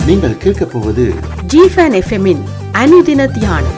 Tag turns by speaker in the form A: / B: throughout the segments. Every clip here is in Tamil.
A: நீங்கள் கேட்கப் போவது
B: ஜிஃபன் எஃப்எம்மின் அனுதின தியானம்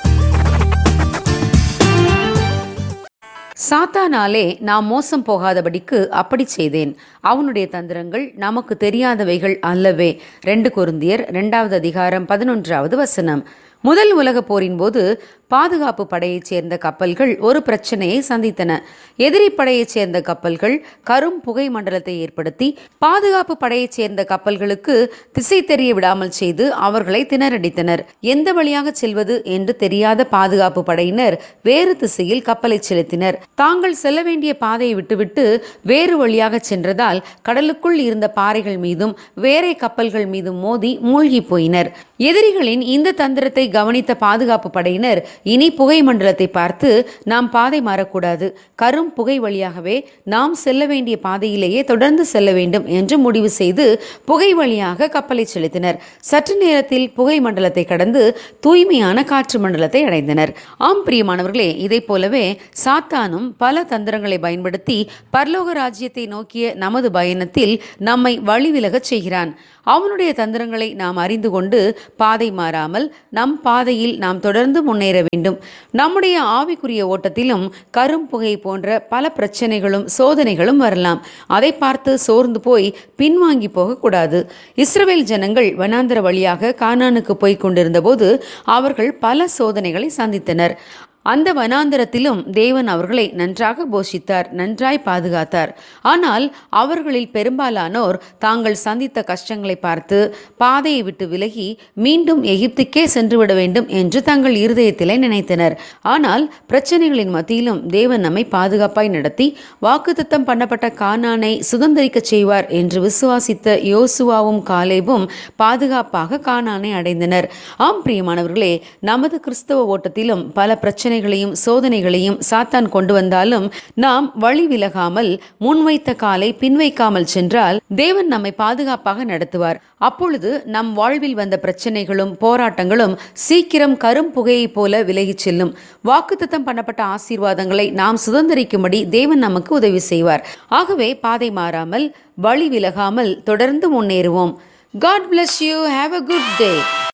C: சாத்தானாலே நாம் மோசம் போகாதபடிக்கு அப்படி செய்தேன் அவனுடைய தந்திரங்கள் நமக்கு தெரியாதவைகள் அல்லவே ரெண்டு கொருந்தியர் இரண்டாவது அதிகாரம் பதினொன்றாவது வசனம் முதல் உலகப் போரின் போது பாதுகாப்பு படையைச் சேர்ந்த கப்பல்கள் ஒரு பிரச்சனையை சந்தித்தன எதிரி படையைச் சேர்ந்த கப்பல்கள் கரும் புகை மண்டலத்தை ஏற்படுத்தி பாதுகாப்பு படையைச் சேர்ந்த கப்பல்களுக்கு திசை தெரிய விடாமல் செய்து அவர்களை திணறடித்தனர் எந்த வழியாக செல்வது என்று தெரியாத பாதுகாப்பு படையினர் வேறு திசையில் கப்பலை செலுத்தினர் தாங்கள் செல்ல வேண்டிய பாதையை விட்டுவிட்டு வேறு வழியாக சென்றதால் கடலுக்குள் இருந்த பாறைகள் மீதும் வேறே கப்பல்கள் மீதும் மோதி மூழ்கி போயினர் எதிரிகளின் இந்த தந்திரத்தை கவனித்த பாதுகாப்பு படையினர் இனி புகை மண்டலத்தை பார்த்து நாம் பாதை மாறக்கூடாது கரும் புகை வழியாகவே நாம் செல்ல வேண்டிய பாதையிலேயே தொடர்ந்து செல்ல வேண்டும் என்று முடிவு செய்து புகை வழியாக கப்பலை செலுத்தினர் சற்று நேரத்தில் புகை மண்டலத்தை கடந்து தூய்மையான காற்று மண்டலத்தை அடைந்தனர் ஆம் பிரியமானவர்களே இதைப் போலவே சாத்தானும் பல தந்திரங்களை பயன்படுத்தி பரலோக ராஜ்யத்தை நோக்கிய நமது பயணத்தில் நம்மை வழிவிலகச் செய்கிறான் அவனுடைய தந்திரங்களை நாம் அறிந்து கொண்டு பாதை மாறாமல் நம் பாதையில் நாம் தொடர்ந்து முன்னேற வேண்டும் நம்முடைய ஆவிக்குரிய ஓட்டத்திலும் கரும் புகை போன்ற பல பிரச்சனைகளும் சோதனைகளும் வரலாம் அதை பார்த்து சோர்ந்து போய் பின்வாங்கி போகக்கூடாது இஸ்ரவேல் ஜனங்கள் வனாந்தர வழியாக கானானுக்கு போய் கொண்டிருந்தபோது அவர்கள் பல சோதனைகளை சந்தித்தனர் அந்த வனாந்தரத்திலும் தேவன் அவர்களை நன்றாக போஷித்தார் நன்றாய் பாதுகாத்தார் ஆனால் அவர்களில் பெரும்பாலானோர் தாங்கள் சந்தித்த கஷ்டங்களை பார்த்து பாதையை விட்டு விலகி மீண்டும் எகிப்துக்கே சென்றுவிட வேண்டும் என்று தங்கள் இருதயத்திலே நினைத்தனர் ஆனால் பிரச்சனைகளின் மத்தியிலும் தேவன் நம்மை பாதுகாப்பாய் நடத்தி வாக்குத்தத்தம் பண்ணப்பட்ட கானானை சுதந்திரிக்கச் செய்வார் என்று விசுவாசித்த யோசுவாவும் காலேபும் பாதுகாப்பாக கானானை அடைந்தனர் ஆம் பிரியமானவர்களே நமது கிறிஸ்தவ ஓட்டத்திலும் பல பிரச்சனைகளையும் சோதனைகளையும் சாத்தான் கொண்டு வந்தாலும் நாம் வழி விலகாமல் முன்வைத்த காலை பின்வைக்காமல் சென்றால் தேவன் நம்மை பாதுகாப்பாக நடத்துவார் அப்பொழுது நம் வாழ்வில் வந்த பிரச்சனைகளும் போராட்டங்களும் சீக்கிரம் கரும் புகையைப் போல விலகிச் செல்லும் வாக்குத்தத்தம் பண்ணப்பட்ட ஆசீர்வாதங்களை நாம் சுதந்திரிக்கும்படி தேவன் நமக்கு உதவி செய்வார் ஆகவே பாதை மாறாமல் வழி விலகாமல் தொடர்ந்து முன்னேறுவோம் God bless you have a good day